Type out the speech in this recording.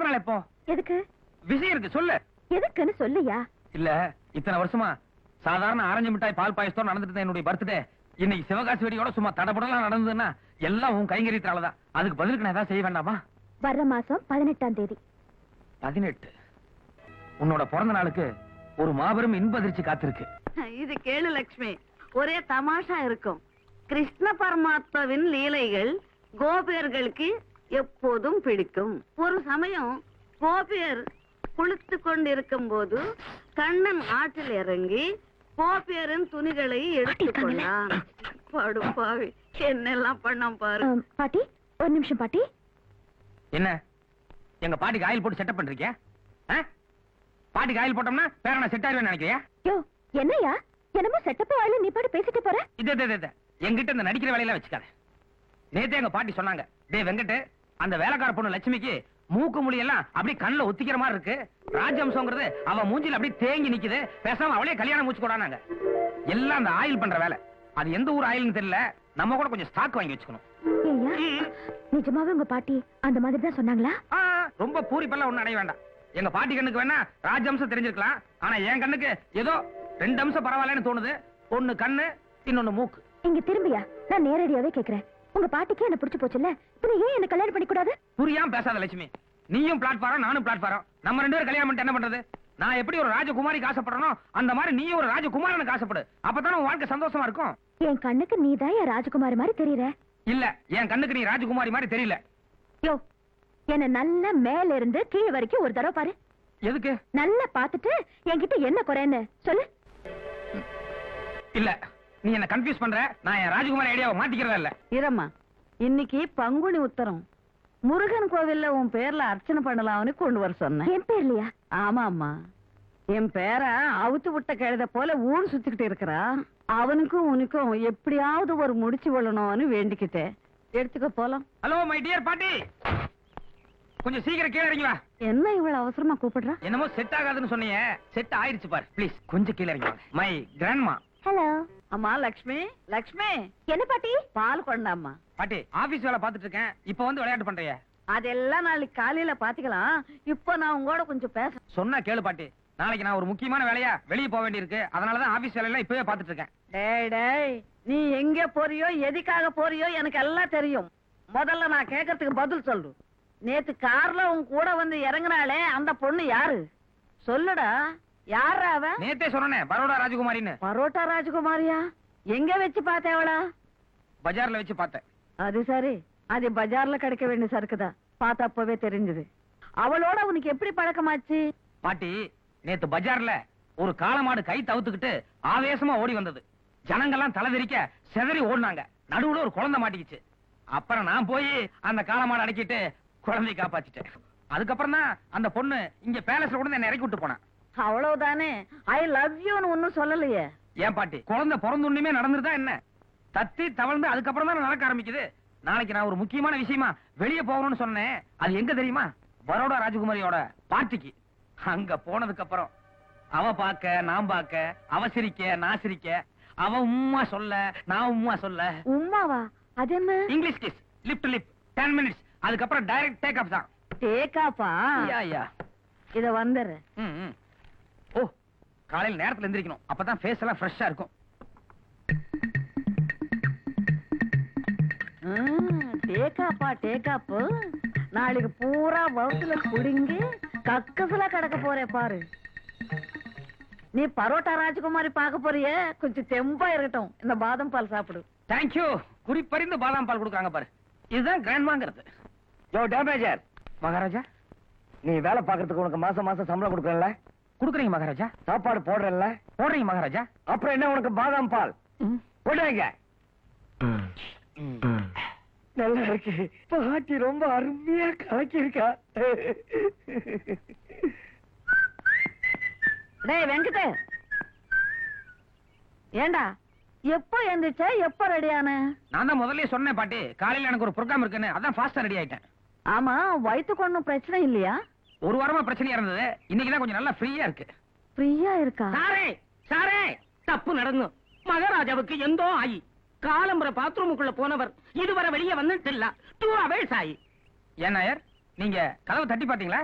நாள் எப்போ எதுக்கு விஷயம் இருக்கு சொல்லு எதுக்குன்னு சொல்லுயா இல்ல இத்தனை வருஷமா சாதாரண ஆரஞ்சு மிட்டாய் பால் பாயசத்தோட நடந்துட்டு இருந்த என்னுடைய பர்த்டே இன்னைக்கு சிவகாசி வெடியோட சும்மா தடபடலாம் நடந்ததுன்னா எல்லாம் உன் கைங்கரியத்தாலதான் அதுக்கு பதிலுக்கு நான் ஏதாவது செய்ய வேண்டாமா வர்ற மாசம் பதினெட்டாம் தேதி பதினெட்டு உன்னோட பிறந்த நாளுக்கு ஒரு மாபெரும் இன்ப அதிர்ச்சி காத்திருக்கு இது கேளு லக்ஷ்மி ஒரே தமாஷா இருக்கும் கிருஷ்ண பரமாத்மாவின் லீலைகள் கோபியர்களுக்கு எப்போதும் பிடிக்கும் ஒரு சமயம் கோபியர் குளித்து கொண்டிருக்கும் போது கண்ணன் ஆற்றில் இறங்கி கோபியரின் துணிகளை எடுத்துக்கொண்டான் படுப்பாவி என்னெல்லாம் பண்ணான் பாரு ஆம், பாட்டி ஒரு நிமிஷம் பாட்டி என்ன எங்க பாட்டிக்கு ஆயில் போட்டு செட்டப் பண்றீங்க ஆ? பாட்டிக்கு ஆயில் போட்டோம்னா பேர செட் ஆயிருவேன் நினைக்கிறியா யோ என்னய்யா என்னமோ செட்டப் வாயில நீ பாட்டு பேசிட்டு போற இது இது, இது, இது. என்கிட்ட இந்த நடிக்கிற வேலையெல்லாம் வச்சுக்காத நேத்தே எங்க பாட்டி சொன்னாங்க டேய் வெங்கட் அந்த வேலைக்கார பொண்ணு லட்சுமிக்கு மூக்கு முடி எல்லாம் அப்படியே கண்ணுல ஒத்திக்கிற மாதிரி இருக்கு ராஜம்சங்கிறது அவ மூஞ்சில அப்படியே தேங்கி நிக்குது பேசாம அவளே கல்யாணம் மூச்சு கொடானாங்க எல்லாம் அந்த ஆயில் பண்ற வேலை அது எந்த ஊர் ஆயில்னு தெரியல நம்ம கூட கொஞ்சம் ஸ்டாக் வாங்கி வச்சுக்கணும் ஏய்யா நிஜமாவே உங்க பாட்டி அந்த மாதிரி தான் சொன்னாங்களா ஆ, ரொம்ப பூரிப்பெல்லாம் ஒண்ணும் அடைய வேண்டாம் எங்க பாட்டி கண்ணுக்கு வேணா ராஜம்சம் தெரிஞ்சிருக்கலாம் ஆனா என் கண்ணுக்கு ஏதோ ரெண்டு அம்சம் பரவாயில்லன்னு தோணுது ஒண்ணு கண்ணு இன்னொன்னு மூக்கு இங்க திரும்பியா நான் நேரடியாவே கேக்குறேன் உங்க பாட்டிக்கு என்ன புடிச்சு போச்சுல்ல பின்ன ஏன் என்ன கல்யாணம் பண்ணி கூடாது புரியாம பேசாத லட்சுமி நீயும் பிளாட்ஃபாரம் நானும் பிளாட்ஃபாரம் நம்ம ரெண்டு பேரும் கல்யாணம் பண்ணிட்டு என்ன பண்றது நான் எப்படி ஒரு ராஜகுமாரிக்கு ஆசைப்படணும் அந்த மாதிரி நீயும் ஒரு ராஜகுமாரனுக்கு ஆசைப்படு அப்பதானே உன் வாழ்க்கை சந்தோஷமா இருக்கும் என் கண்ணுக்கு நீதான் என் ராஜகுமாரி மாதிரி தெரியற இல்ல என் கண்ணுக்கு நீ ராஜகுமாரி மாதிரி தெரியல யோ என்ன நல்லா மேல இருந்து கீழ் வரைக்கும் ஒரு தடவை பாரு எதுக்கு நல்லா பாத்துட்டு என்கிட்ட என்ன குறைன்னு சொல்லு இல்ல நீ என்ன கன்ஃபியூஸ் பண்ற நான் என் ராஜகுமாரி ஐடியாவை மாத்திக்கிறதா இல்ல இரம்மா இன்னைக்கு பங்குனி உத்தரம் முருகன் கோவில்ல உன் பேர்ல அர்ச்சனை பண்ணலாம்னு கொண்டு வர சொன்னேன் என் பேர்லயா ஆமாம்மா என் பேர அவுத்து விட்ட கழுத போல ஊர் சுத்திக்கிட்டு இருக்கிறா அவனுக்கும் உனக்கும் எப்படியாவது ஒரு முடிச்சு விழணும்னு வேண்டிக்கிட்டேன் எடுத்துக்க போலாம் ஹலோ மை டியர் பாட்டி கொஞ்சம் சீக்கிரம் கீழே இறங்கி வா என்ன இவ்வளவு அவசரமா கூப்பிடுறா என்னமோ செட் ஆகாதுன்னு சொன்னீங்க செட் ஆயிருச்சு பாரு ப்ளீஸ் கொஞ்சம் கீழே இறங்கி மை கிராண்ட்மா ஹலோ அம்மா லக்ஷ்மி லக்ஷ்மி என்ன பாட்டி பால் கொண்டாம்மா பாட்டி ஆபீஸ் வேலை பார்த்துட்டு இருக்கேன் இப்போ வந்து விளையாட்டு பண்றிய அதெல்லாம் நாளைக்கு காலையில பாத்துக்கலாம் இப்போ நான் உங்களோட கொஞ்சம் பேச சொன்னா கேளு பாட்டி நாளைக்கு நான் ஒரு முக்கியமான வேலையா வெளியே போக வேண்டியிருக்கு அதனாலதான் ஆபீஸ் வேலையெல்லாம் இப்பவே பார்த்துட்டு இருக்கேன் டேய் டேய் நீ எங்க போறியோ எதுக்காக போறியோ எனக்கு எல்லாம் தெரியும் முதல்ல நான் கேட்கறதுக்கு பதில் சொல்லு நேத்து கார்ல உன் கூட வந்து இறங்குனாளே அந்த பொண்ணு யாரு சொல்லுடா யாரா அவ நேத்தே சொன்னேன் பரோடா ராஜகுமாரின்னு பரோட்டா ராஜகுமாரியா எங்க வச்சு பார்த்தேவளா பஜார்ல வச்சு பார்த்தேன் அது சரி அது பஜார்ல கிடைக்க வேண்டிய சரக்குதான் பார்த்தப்பவே தெரிஞ்சது அவளோட உனக்கு எப்படி பழக்கமாச்சு பாட்டி நேத்து பஜார்ல ஒரு காளமாடு கை தவுத்துக்கிட்டு ஆவேசமா ஓடி வந்தது ஜனங்கெல்லாம் தலைதெறிக்க செதறி ஓடினாங்க நடுவுல ஒரு குழந்தை மாட்டிக்கிச்சு அப்புறம் நான் போய் அந்த காளமாடு அடக்கிட்டு குழந்தையை காப்பாத்திட்டேன் அதுக்கப்புறம் தான் அந்த பொண்ணு இங்க பேலஸ்ல கூட என்ன இறக்கி விட்டு போனேன் அவ்வளவுதானே ஐ லவ் யூன்னு ஒன்னும் சொல்லலையே ஏன் பாட்டி குழந்தை பிறந்துண்ணுமே நடந்துருதா என்ன தத்தி தவழ்ந்து அதுக்கப்புறம் தான் நடக்க ஆரம்பிக்குது நாளைக்கு நான் ஒரு முக்கியமான விஷயமா வெளியே போகணும்னு சொன்னேன் அது எங்க தெரியுமா பரோடா ராஜகுமாரியோட பார்ட்டிக்கு அங்க போனதுக்கு அப்புறம் அவ பார்க்க நான் பார்க்க அவ சிரிக்க நான் சிரிக்க அவ உம்மா சொல்ல நான் உம்மா சொல்ல உம்மாவா அது என்ன English kiss lip lip ten minutes அதுக்கப்புறம் டைரக்ட் டேக் ஆஃப் தான் டேக்காப்பா யா யா இத வந்துடுறேன் ம், ம். ஓ காலையில நேரத்துல எந்திரிக்கணும் அப்பதான் ஃபேஸ் எல்லாம் ஃப்ரெஷ்ஷா இருக்கும் டேக்காப்பா டேக்காப்பு நாளைக்கு பூரா வவுத்துல புடுங்கி கக்கசுல கிடக்க போறே பாரு நீ பரோட்டா ராஜகுமாரி பார்க்க போறியே கொஞ்சம் தெம்பா இருக்கட்டும் இந்த பாதம் பால் சாப்பிடு தேங்க்யூ குறிப்பறிந்து பாதாம் பால் கொடுக்குறாங்க பாரு இதுதான் கிராண்ட்மாங்கிறது யோ டேமேஜர் மகாராஜா நீ வேலை பாக்குறதுக்கு உனக்கு மாசம் மாசம் சம்பளம் கொடுக்கறல குடுக்குறீங்க மகாராஜா சாப்பாடு போடுறல போடுறீங்க மகாராஜா அப்புறம் என்ன உனக்கு பாதாம் பால் போடுங்க நல்லா இருக்கு பாட்டி ரொம்ப அருமையா கலக்கி இருக்கா டேய் வெங்கடே ஏண்டா எப்போ எந்திரிச்ச எப்போ ரெடியான நான் தான் முதல்லயே சொன்னேன் பாட்டி காலையில எனக்கு ஒரு ப்ரோக்ராம் இருக்குன்னு அதான் ஃபாஸ்டா ரெடி ஆயிட்டேன் ஆமா வயிற்றுக்கு ஒண்ணும் பிரச்சனை இல்லையா ஒரு வாரமா பிரச்சனையா இருந்தது இன்னைக்கு தான் கொஞ்சம் நல்லா ஃப்ரீயா இருக்கு ஃப்ரீயா இருக்கா சாரே சாரே தப்பு நடந்து மகாராஜாவுக்கு எந்தோ ஆயி காலம்பர பாத்ரூமுக்குள்ள போனவர் இதுவரை வெளியே வந்துட்டு இல்ல டூ அவர்ஸ் ஆயி ஏன் நாயர் நீங்க கதவை தட்டி பாத்தீங்களா